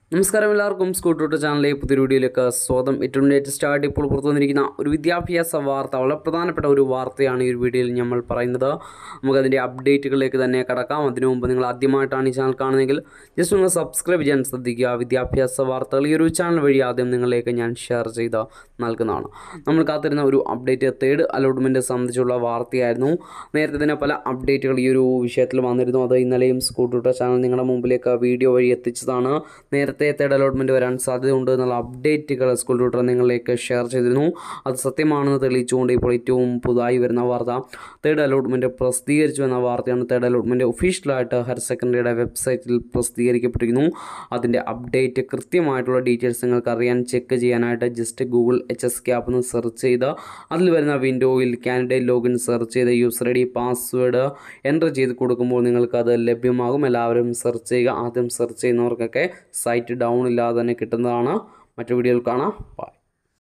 നമസ്കാരം എല്ലാവർക്കും സ്കൂട്ടൂട്ട് ചാനലിലെ പുതിയ വീഡിയോയിലേക്ക് സ്വാഗതം ഏറ്റവും ലേറ്റസ്റ്റ് ആയിട്ട് ഇപ്പോൾ പുറത്തു വന്നിരിക്കുന്ന ഒരു വിദ്യാഭ്യാസ വാർത്ത വളരെ പ്രധാനപ്പെട്ട ഒരു വാർത്തയാണ് ഈ ഒരു വീഡിയോയിൽ നമ്മൾ പറയുന്നത് നമുക്കതിൻ്റെ അപ്ഡേറ്റുകളിലേക്ക് തന്നെ കടക്കാം അതിനു മുമ്പ് നിങ്ങൾ ആദ്യമായിട്ടാണ് ഈ ചാനൽ കാണുന്നതെങ്കിൽ ജസ്റ്റ് നിങ്ങൾ സബ്സ്ക്രൈബ് ചെയ്യാൻ ശ്രദ്ധിക്കുക വിദ്യാഭ്യാസ വാർത്തകൾ ഈ ഒരു ചാനൽ വഴി ആദ്യം നിങ്ങളിലേക്ക് ഞാൻ ഷെയർ ചെയ്ത് നൽകുന്നതാണ് നമ്മൾ കാത്തിരുന്ന ഒരു അപ്ഡേറ്റ് തേർഡ് അലോട്ട്മെൻറ്റ് സംബന്ധിച്ചുള്ള വാർത്തയായിരുന്നു നേരത്തെ തന്നെ പല അപ്ഡേറ്റുകൾ ഈ ഒരു വിഷയത്തിൽ വന്നിരുന്നു അത് ഇന്നലെയും സ്കൂട്ടൂട്ട ചാനൽ നിങ്ങളുടെ മുമ്പിലേക്ക് വീഡിയോ വഴി എത്തിച്ചതാണ് നേരത്തെ തേർഡ് അലോട്ട്മെൻറ്റ് വരാൻ സാധ്യതയുണ്ട് എന്നുള്ള അപ്ഡേറ്റുകൾ സ്കൂൾ ട്യൂട്ടർ നിങ്ങളിലേക്ക് ഷെയർ ചെയ്തിരുന്നു അത് സത്യമാണെന്ന് തെളിയിച്ചുകൊണ്ട് ഇപ്പോൾ ഏറ്റവും പുതുതായി വരുന്ന വാർത്ത തേർഡ് അലോട്ട്മെൻറ്റ് പ്രസിദ്ധീകരിച്ചു എന്ന വാർത്തയാണ് തേർഡ് അലോട്ട്മെൻറ്റ് ഒഫീഷ്യലായിട്ട് ഹയർ സെക്കൻഡറിയുടെ വെബ്സൈറ്റിൽ പ്രസിദ്ധീകരിക്കപ്പെട്ടിരിക്കുന്നു അതിൻ്റെ അപ്ഡേറ്റ് കൃത്യമായിട്ടുള്ള ഡീറ്റെയിൽസ് നിങ്ങൾക്ക് അറിയാൻ ചെക്ക് ചെയ്യാനായിട്ട് just Google H S cap എന്ന് സെർച്ച് ചെയ്ത് അതിൽ വരുന്ന വിൻഡോയിൽ കാൻഡിഡേറ്റ് ലോഗിൻ സെർച്ച് ചെയ്ത് user I D password enter ചെയ്ത് കൊടുക്കുമ്പോൾ നിങ്ങൾക്ക് അത് ലഭ്യമാകും എല്ലാവരും സെർച്ച് ചെയ്യുക ആദ്യം സെർച്ച് ചെയ്യുന്നവർക്കൊക്കെ സൈറ്റ് ഡൗൺ ഇല്ലാതെ തന്നെ കിട്ടുന്നതാണ് മറ്റു വീഡിയോയിൽ കാണാം ബൈ